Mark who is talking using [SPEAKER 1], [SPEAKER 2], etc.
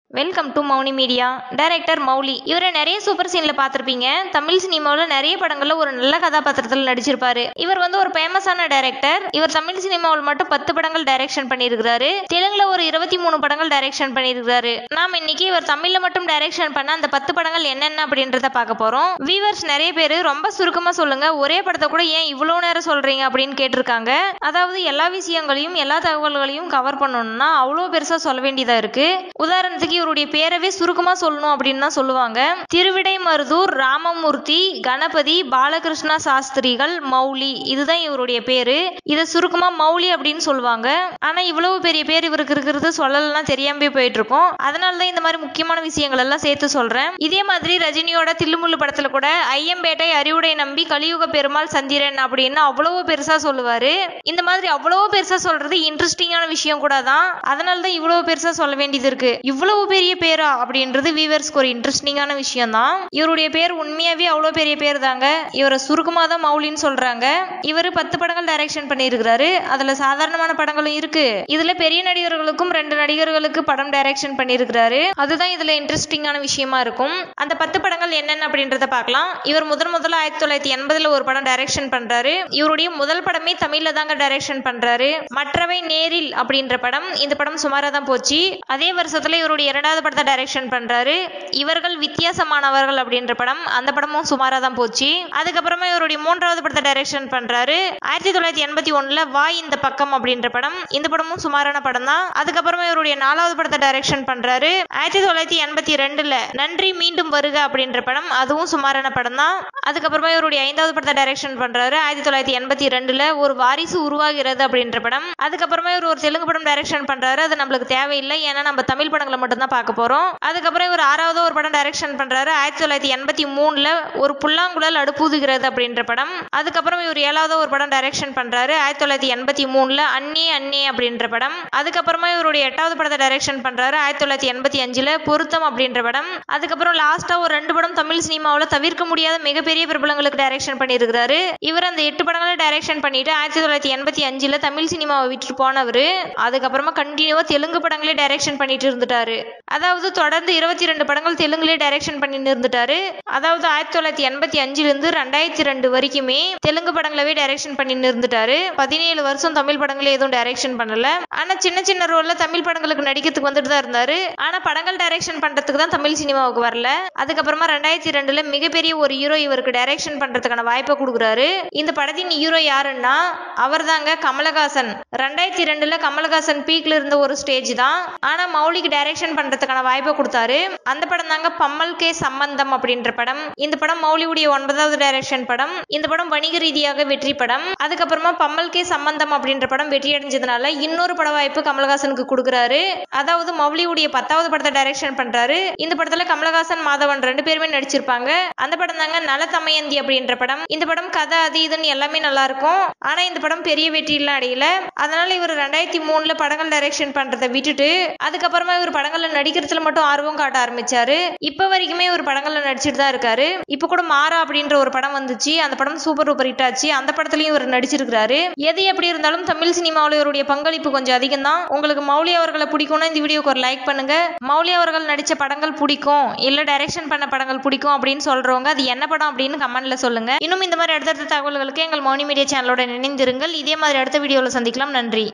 [SPEAKER 1] welcome to Mouni media director Mouli இவரை நிறைய super சீன்ல பார்த்திருப்பீங்க தமிழ் சினிமாவில் நிறைய படங்கள்ல ஒரு நல்ல கதாபாத்திரத்தில் நடிச்சிருப்பாரு இவர் வந்து ஒரு ஃபேமஸான டைரக்டர் இவர் தமிழ் சினிமாவில் மட்டும் பத்து படங்கள் டைரக்ஷன் பண்ணியிருக்கிறாரு தெலுங்குல ஒரு இருபத்தி மூணு படங்கள் டைரக்ஷன் பண்ணியிருக்கிறாரு நாம் இன்னைக்கு இவர் தமிழ்ல மட்டும் டைரக்ஷன் பண்ண அந்த பத்து படங்கள் என்னென்ன அப்படின்றத பார்க்க போறோம் வியூவர்ஸ் நிறைய பேர் ரொம்ப சுருக்கமா சொல்லுங்க ஒரே படத்தை கூட ஏன் இவ்வளவு நேரம் சொல்றீங்க அப்படின்னு கேட்டிருக்காங்க அதாவது எல்லா விஷயங்களையும் எல்லா தகவல்களையும் கவர் பண்ணணும்னா அவ்வளோ பெருசா சொல்ல வேண்டியதா இருக்கு உதாரணத்துக்கு இவருடைய பேரவே சுருக்கமா சொல்லணும் அப்படின்னு தான் சொல்லுவாங்க திருவிடைமருதூர் ராமமூர்த்தி கணபதி பாலகிருஷ்ணா சாஸ்திரிகள் மௌலி இதுதான் இவருடைய பேரு இதை சுருக்கமா மௌலி அப்படின்னு சொல்லுவாங்க ஆனா இவ்வளவு பெரிய பேர் இவருக்கு இருக்கிறது சொல்லலாம் தெரியாமவே போயிட்டு இருக்கோம் அதனால தான் இந்த மாதிரி முக்கியமான விஷயங்கள் எல்லாம் சேர்த்து சொல்றேன் இதே மாதிரி ரஜினியோட தில்லுமுள்ளு படத்துல கூட ஐயம்பேட்டை அறிவுடை நம்பி கலியுக பெருமாள் சந்திரன் அப்படின்னு அவ்வளவு பெருசா சொல்லுவாரு இந்த மாதிரி அவ்வளவு பெருசா சொல்றது இன்ட்ரெஸ்டிங்கான விஷயம் கூட தான் அதனால தான் இவ்வளவு பெருசா சொல்ல வேண்டியது இருக்கு இவ்வளவு பெரிய பேரா அப்படின்றது வீவர்ஸ்க்கு ஒரு இன்ட்ரெஸ்டிங்கான விஷயம் தான் இவருடைய பேர் உண்மையாவே அவ்வளவு பெரிய பேர் தாங்க இவரை சுருக்கமா தான் மௌலின்னு சொல்றாங்க இவர் பத்து படங்கள் டைரக்ஷன் பண்ணியிருக்கிறாரு அதுல சாதாரணமான படங்களும் இருக்கு இதுல பெரிய நடிகர்களுக்கும் ரெண்டு நடிகர்களுக்கு படம் டைரக்ஷன் பண்ணியிருக்கிறாரு அதுதான் இதுல இன்ட்ரெஸ்டிங்கான விஷயமா இருக்கும் அந்த பத்து படங்கள் என்னென்ன அப்படின்றத பார்க்கலாம் இவர் முதன் முதல்ல ஆயிரத்தி தொள்ளாயிரத்தி எண்பதுல ஒரு படம் டைரக்ஷன் பண்றாரு இவருடைய முதல் படமே தமிழ்ல தாங்க டைரக்ஷன் பண்றாரு மற்றவை நேரில் அப்படின்ற படம் இந்த படம் சுமாரா தான் போச்சு அதே வருஷத்துல இவருடைய இரண்டாவது படத்தை டைரக்ஷன் பண்றாரு இவர்கள் வித்தியாசமானவர்கள் அப்படின்ற படம் அந்த படமும் சுமாரா தான் போச்சு அதுக்கப்புறமா இவருடைய மூன்றாவது படத்தை டைரக்ஷன் பண்றாரு ஆயிரத்தி தொள்ளாயிரத்தி எண்பத்தி ஒண்ணுல வாய் இந்த பக்கம் அப்படின்ற படம் இந்த படமும் சுமாரான படம் தான் அதுக்கப்புறமா இவருடைய நாலாவது படத்தை டைரக்ஷன் பண்றாரு ஆயிரத்தி தொள்ளாயிரத்தி எண்பத்தி ரெண்டுல நன்றி மீண்டும் வருக அப்படின்ற படம் அதுவும் சுமாரான படம் தான் அதுக்கப்புறமா இவருடைய ஐந்தாவது படத்தை டைரக்ஷன் பண்றாரு ஆயிரத்தி தொள்ளாயிரத்தி எண்பத்தி ரெண்டுல ஒரு வாரிசு உருவாகிறது அப்படின்ற படம் அதுக்கப்புறமா இவர் ஒரு தெலுங்கு படம் டைரக்ஷன் பண்றாரு அது நம்மளுக்கு தேவையில்லை ஏன்னா நம்ம தமிழ் படங்களை மட்டும் தான் பார்க்க போறோம் அதுக்கப்புறம் இவர் ஆறாவது ஒரு படம் டைரக்ஷன் பண்றாரு ஆயிரத்தி தொள்ளாயிரத்தி எண்பத்தி மூணுல ஒரு புல்லாங்குழல் அடுப்புதுகிறது அப்படின்ற படம் அதுக்கப்புறம் இவர் ஏழாவது ஒரு படம் டைரக்ஷன் பண்றாரு ஆயிரத்தி தொள்ளாயிரத்தி எண்பத்தி மூணுல அன்னே அன்னே அப்படின்ற படம் அதுக்கப்புறமா இவருடைய எட்டாவது படத்தை டைரக்ஷன் பண்றாரு ஆயிரத்தி தொள்ளாயிரத்தி எண்பத்தி அஞ்சுல பொருத்தம் அப்படின்ற படம் அதுக்கப்புறம் லாஸ்டா ஒரு ரெண்டு படம் தமிழ் சினிமாவில் தவிர்க்க முடியாத மிகப்பெரிய பிரபலங்களுக்கு டைரக்ஷன் பண்ணியிருக்கிறாரு இவர் அந்த எட்டு படங்களை டைரக்ஷன் பண்ணிட்டு ஆயிரத்தி தொள்ளாயிரத்தி எண்பத்தி அஞ்சுல தமிழ் சினிமாவை விட்டு போனவர் அதுக்கப்புறமா கண்டினியூவா தெலுங்கு படங்களே டைரக்ஷன் பண்ணிட்டு இருந்துட்டாரு அதாவது தொடர்ந்து இருபத்தி ரெண்டு படங்கள் தெலுங்குலே டைரக்ஷன் பண்ணிட்டு இருந்துட்டாரு அதாவது ஆயிரத்தி தொள்ளாயிரத்தி எண்பத்தி அஞ்சுல இருந்து ரெண்டாயிரத்தி ரெண்டு வரைக்குமே தெலுங்கு படங்களவே டைரக்ஷன் பண்ணிட்டு இருந்துட்டாரு பதினேழு வருஷம் தமிழ் படங்களே எதுவும் டைரக்ஷன் பண்ணல ஆனா சின்ன சின்ன ரோல்ல தமிழ் படங்களுக்கு நடிக்கிறதுக்கு வந்துட்டு தான் இருந்தாரு ஆனா படங்கள் டைரக்ஷன் பண்றதுக்கு தான் தமிழ் சினிமாவுக்கு வரல அதுக்கப்புறமா ரெண்டாயிரத்தி ரெண்டுல மிகப்பெரிய ஒரு ஹீரோ இவருக்கு டைரக்ஷன் பண்றதுக்கான வாய்ப்பை கொடுக்குறாரு இந்த படத்தின் ஹீரோ யாருன்னா அவர் தாங்க கமலஹாசன் ரெண்டாயிரத்தி ரெண்டுல கமலஹாசன் பீக்ல இருந்த ஒரு ஸ்டேஜ் தான் ஆனா மௌலிக்கு டைரக்ஷன் பண்றதுக்கான வாய்ப்பை கொடுத்தாரு அந்த படம் தாங்க பம்மல் கே சம்பந்தம் அப்படின்ற படம் இந்த படம் மௌலியுடைய ஒன்பதாவது டைரக்ஷன் படம் இந்த படம் வணிக ரீதியாக வெற்றி படம் அதுக்கப்புறமா பம்மல் கே சம்பந்தம் அப்படின்ற படம் வெற்றி அடைஞ்சதுனால இன்னொரு பட வாய்ப்பு கமலஹாசனுக்கு கொடுக்குறாரு அதாவது மௌலியுடைய பத்தாவது படத்தை டைரக்ஷன் பண்றாரு இந்த படத்துல கமலஹாசன் மாதவன் ரெண்டு பேருமே நடிச்சிருப்பாங்க அந்த படம் தாங்க நல தமயந்தி அப்படின்ற படம் இந்த படம் கதை அது இதுன்னு எல்லாமே நல்லா இருக்கும் ஆனா இந்த படம் பெரிய வெற்றியெல்லாம் அடையல அதனால இவர் ரெண்டாயிரத்தி மூணுல படங்கள் டைரக்ஷன் பண்றதை விட்டுட்டு அதுக்கப்புறமா இவர் படங்கள்ல நடிக்கிறதுல மட்டும் ஆர்வம் காட்ட ஆரம்பிச்சாரு இப்ப வரைக்குமே இவர் படங்கள்ல நடிச்சிட்டு தான் இருக்காரு இப்ப கூட மாறா அப்படின்ற ஒரு படம் வந்துச்சு அந்த படம் சூப்பர் டூப்பர் ஹிட் ஆச்சு அந்த படத்துலயும் இவர் நடிச்சிருக்காரு எது எப்படி இருந்தாலும் தமிழ் சினிமாவில் இவருடைய பங்களிப்பு கொஞ்சம் அதிகம் தான் உங்களுக்கு மௌலி அவர்களை பிடிக்கும்னா இந்த வீடியோக்கு ஒரு லைக் பண்ணுங்க மௌலி அவர்கள் நடிச்ச படங்கள் பிடிக்கும் இல்ல டைரக்ஷன் பண்ண படங்கள் பிடிக்கும் அப்படின்னு சொல்றவங்க அது என்ன படம் அப்படின்னு கமெண்ட்ல சொல்லுங்க இன்னும் இந்த மாதிரி அடுத்தடுத்த தகவல்களுக்கு எங்கள் மௌனி மீடியா சேனலோட இணைந்திருங்கள் இதே மாதிரி அடுத்த வீடியோவில் சந்திக்கலாம் நன்றி